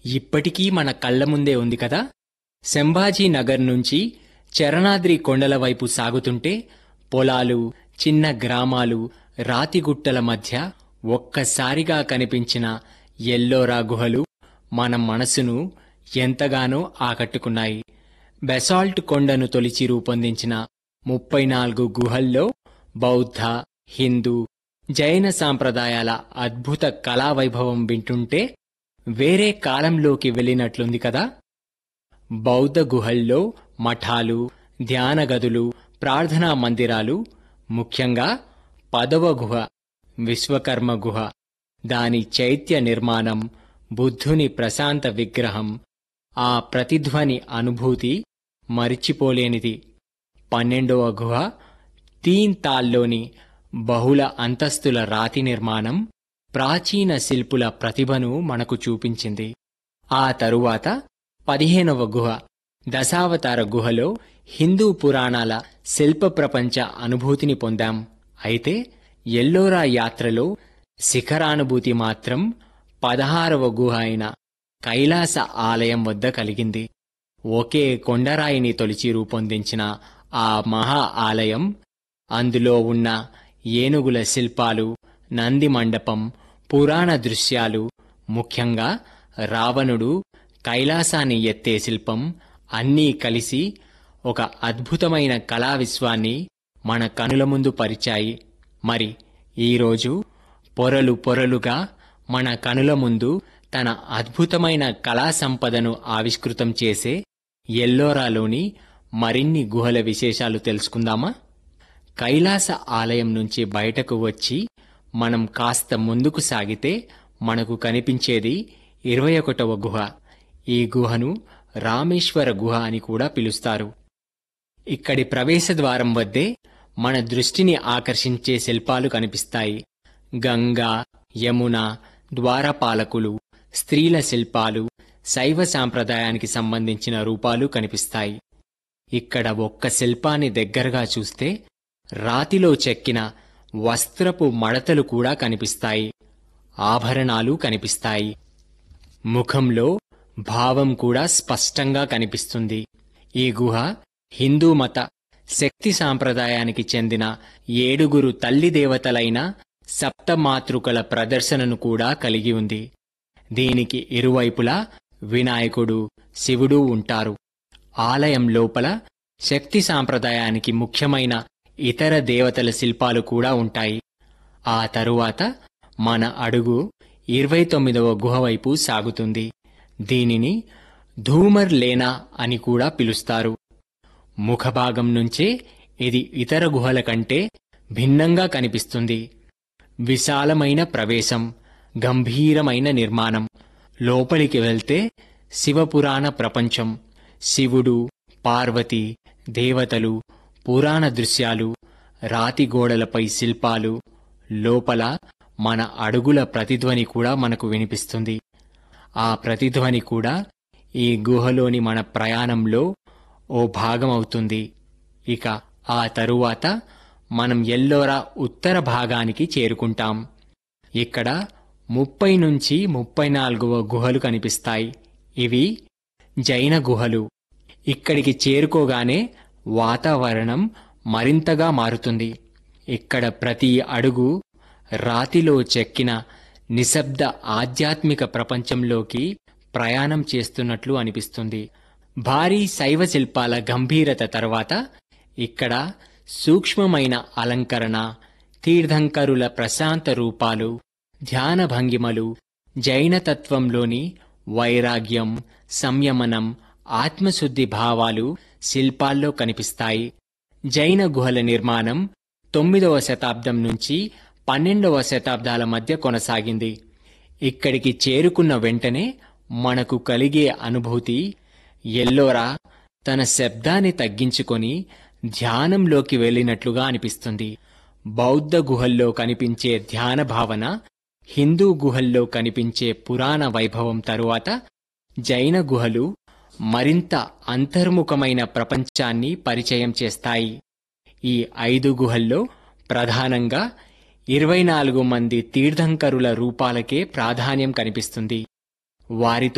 ఇప్పటికీ మన కళ్ల ముందే ఉంది కదా శంభాజీ నగర్ నుంచి చరణాద్రి కొండల వైపు సాగుతుంటే పొలాలు చిన్న గ్రామాలు రాతిగుట్టల మధ్య ఒక్కసారిగా కనిపించిన ఎల్లోరా గుహలు మన మనసును ఎంతగానో ఆకట్టుకున్నాయి బెసాల్ట్ కొండను తొలిచి రూపొందించిన ముప్పై నాలుగు గుహల్లో బౌద్ధ హిందూ జైన సాంప్రదాయాల అద్భుత కళావైభవం వింటుంటే వేరే కాలంలోకి వెళ్ళినట్లుంది కదా బౌద్ధ గుహల్లో మఠాలు ధ్యాన గదులు ప్రార్థనా మందిరాలు ముఖ్యంగా పదవ గుహ విశ్వకర్మ గుహ దాని చైత్య నిర్మాణం బుద్ధుని ప్రశాంత విగ్రహం ఆ ప్రతిధ్వని అనుభూతి మరిచిపోలేనిది పన్నెండవ గుహ తీన్ తాల్లోని బహుళ అంతస్తుల రాతి నిర్మాణం ప్రాచీన శిల్పుల ప్రతిభను మనకు చూపించింది ఆ తరువాత పదిహేనవ గుహ దశావతార గుహలో హిందూ పురాణాల శిల్ప ప్రపంచ అనుభూతిని పొందాం అయితే ఎల్లోరా యాత్రలో శిఖరానుభూతి మాత్రం పదహారవ గుహ అయిన కైలాస ఆలయం వద్ద కలిగింది ఒకే కొండరాయిని తొలిచి రూపొందించిన ఆ మహా ఆలయం అందులో ఉన్న ఏనుగుల శిల్పాలు నంది మండపం పురాణ దృశ్యాలు ముఖ్యంగా రావణుడు కైలాసాన్ని ఎత్తే శిల్పం అన్నీ కలిసి ఒక అద్భుతమైన కళా విశ్వాన్ని మన కనుల ముందు పరిచాయి మరి ఈరోజు పొరలు పొరలుగా మన కనుల ముందు తన అద్భుతమైన కళా సంపదను ఆవిష్కృతం చేసే ఎల్లోరాలోని మరిన్ని గుహల విశేషాలు తెలుసుకుందామా కైలాస ఆలయం నుంచి బయటకు వచ్చి మనం కాస్త ముందుకు సాగితే మనకు కనిపించేది ఇరవై ఒకటవ గుహ ఈ గుహను రామేశ్వర గుహ అని కూడా పిలుస్తారు ఇక్కడి ప్రవేశ ద్వారం వద్దే మన దృష్టిని ఆకర్షించే శిల్పాలు కనిపిస్తాయి గంగా యమున ద్వారపాలకులు స్త్రీల శిల్పాలు శైవ సాంప్రదాయానికి సంబంధించిన రూపాలు కనిపిస్తాయి ఇక్కడ ఒక్క శిల్పాన్ని దగ్గరగా చూస్తే రాతిలో చెక్కిన వస్త్రపు మడతలు కూడా కనిపిస్తాయి ఆభరణాలు కనిపిస్తాయి ముఖంలో భావం కూడా స్పష్టంగా కనిపిస్తుంది ఈ గుహ హిందూ మత శక్తి సాంప్రదాయానికి చెందిన ఏడుగురు తల్లి దేవతలైన సప్తమాతృకల ప్రదర్శనను కూడా కలిగి ఉంది దీనికి ఇరువైపులా వినాయకుడు శివుడు ఉంటారు ఆలయం లోపల శక్తి సాంప్రదాయానికి ముఖ్యమైన ఇతర దేవతల శిల్పాలు కూడా ఉంటాయి ఆ తరువాత మన అడుగు ఇరవై తొమ్మిదవ గుహ వైపు సాగుతుంది దీనిని ధూమర్ లేనా అని కూడా పిలుస్తారు ముఖభాగం నుంచే ఇది ఇతర గుహల కంటే భిన్నంగా కనిపిస్తుంది విశాలమైన ప్రవేశం గంభీరమైన నిర్మాణం లోపలికి వెళ్తే శివపురాణ ప్రపంచం శివుడు పార్వతి దేవతలు పురాణ దృశ్యాలు రాతి గోడలపై శిల్పాలు లోపల మన అడుగుల ప్రతిధ్వని కూడా మనకు వినిపిస్తుంది ఆ ప్రతిధ్వని కూడా ఈ గుహలోని మన ప్రయాణంలో ఓ భాగమవుతుంది ఇక ఆ తరువాత మనం ఎల్లోరా ఉత్తర భాగానికి చేరుకుంటాం ఇక్కడ ముప్పై నుంచి ముప్పై నాలుగవ గుహలు కనిపిస్తాయి ఇవి జైన గుహలు ఇక్కడికి చేరుకోగానే వాతావరణం మరింతగా మారుతుంది ఇక్కడ ప్రతి అడుగు రాతిలో చెక్కిన నిశ్శబ్ద ఆధ్యాత్మిక ప్రపంచంలోకి ప్రయాణం చేస్తున్నట్లు అనిపిస్తుంది భారీ శైవ శిల్పాల గంభీరత తర్వాత ఇక్కడ సూక్ష్మమైన అలంకరణ తీర్థంకరుల ప్రశాంత రూపాలు ధ్యాన భంగిమలు జైనతత్వంలోని వైరాగ్యం సంయమనం ఆత్మశుద్ధి భావాలు శిల్పాల్లో కనిపిస్తాయి జైన గుహల నిర్మాణం తొమ్మిదవ శతాబ్దం నుంచి పన్నెండవ శతాబ్దాల మధ్య కొనసాగింది ఇక్కడికి చేరుకున్న వెంటనే మనకు కలిగే అనుభూతి ఎల్లోరా తన శబ్దాన్ని తగ్గించుకొని ధ్యానంలోకి వెళ్ళినట్లుగా అనిపిస్తుంది బౌద్ధ గుహల్లో కనిపించే ధ్యాన భావన హిందూ గుహల్లో కనిపించే పురాణ వైభవం తరువాత జైన గుహలు మరింత అంతర్ముఖమైన ప్రపంచాన్ని పరిచయం చేస్తాయి ఈ ఐదు గుహల్లో ప్రధానంగా ఇరవై నాలుగు మంది తీర్థంకరుల రూపాలకే ప్రాధాన్యం కనిపిస్తుంది వారితో